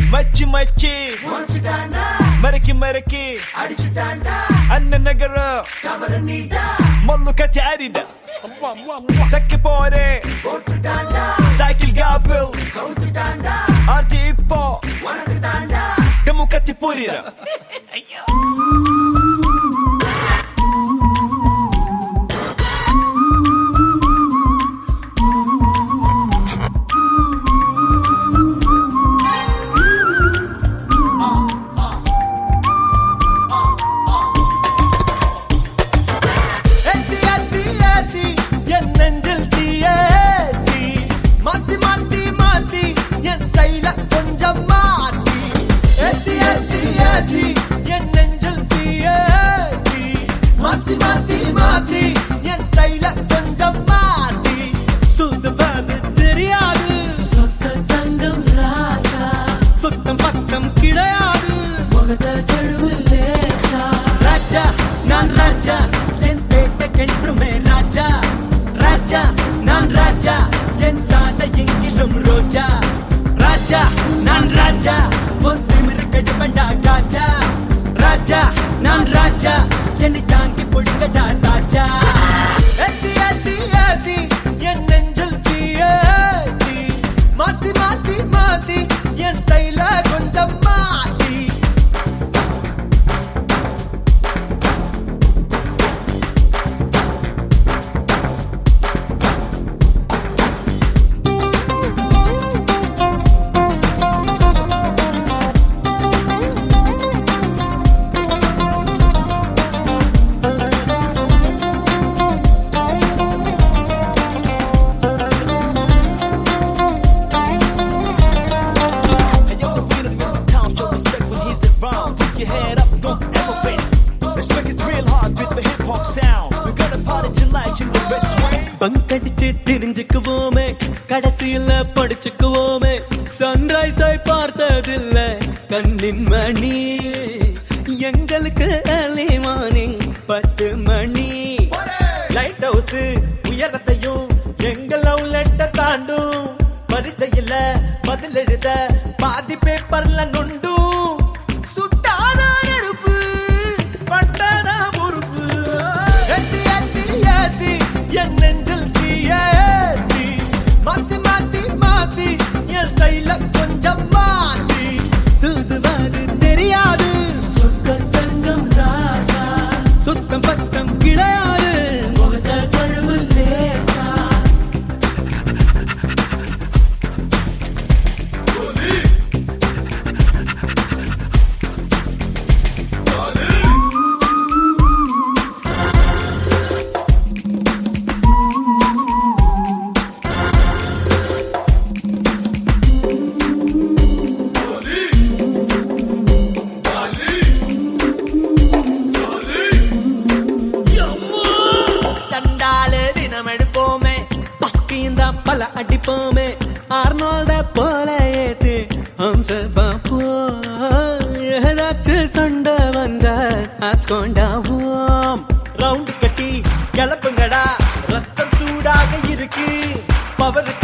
மச்சி மச்சி முடிச்சுட்டாண்டா மறக்கி மறக்கி அடிச்சுட்டாண்டா அண்ணன் நகரம் கவர நீட்டா மல்லு கட்டி அரித சக்கி போறே போட்டுட்டாண்டா சைக்கிள் காப்பில் கவுத்துட்டாண்டா ஆர்டி இப்போ உனக்கு தாண்டா டெமு கத்தி புரியுற ஏத்தி ஏத்தி ஏத்தி என் நெஞ்சில் தீயேத்தி மாத்தி மாத்தி மாத்தி என் ஸ்டைல கொஞ்சம் மாத்தி ஏத்தி ஏத்தி ஏத்தி என் நெஞ்சில் தீயேத்தி மாத்தி மாத்தி மாத்தி என் ஸ்டைல கொஞ்சம் மாத்தி சுத்தவது தெரியாது சொத்த தங்கம் ராசா சுத்தம் பக்கம் கிடையாது முகத கழுவு லேசா ராஜா நான் ராஜா என் பேட்டைக்கென்றுமே ராஜா ராஜா நான் ராஜா என் சாலை எங்கிலும் ரோஜா ராஜா நான் ராஜா உன் திமிரு கடுமண்டா ராஜா ராஜா நான் ராஜா என்னை தாங்கி பொடுங்கடா ராஜா ஏத்தி ஏத்தி ஏத்தி என் நெஞ்சில் தீயேத்தி மாத்தி மாத்தி மாத்தி என் ஸ்டைல கொஞ்சம் மாத்தி And you're the winner in the town, show respect when he's around. Put your head up, don't ever face. Respect it real hard with the hip hop sound. We're gonna party tonight in the best way. பங்கடிச்சு தெரிஞ்சுக்குவோமே கடைசியில படிச்சுக்குவோமே சன்ரைஸை பார்த்ததில்ல கண்ணின் மணி எங்களுக்கு early morning பத்து மணி light house உயரத்தையும் எங்க love letter தாண்டும் பரிச்சையில பதில் எழுத பாதி பேப்பர்ல நொண்டும் சுட்டாத நெருப்பு பட்டாத பொறுப்பு ஏத்தி ஏத்தி ஏத்தி என் நெஞ்சில் தீயேத்தி மாத்தி மாத்தி மாத்தி என் கையில கொஞ்சம் மாத்தி சுதுவாது தெரியாது சுத்த தங்கம் ராசா சுத்தம் பக்கம் கிடையாது முகத்த கழுவு லேசா தண்டாலு தினம் எடுப்போமே பஸ்கிந்த பல அடிப்போமே ஆர்னால்ட போல ஏத்து ஹம்ச பாப்போ ஏதாச்சும் சண்டை வந்த ஆட்கொண்டாவோம் ரவுண்ட் கட்டி கிளப்புங்கடா ரத்தம் சூடாக இருக்கு பவர்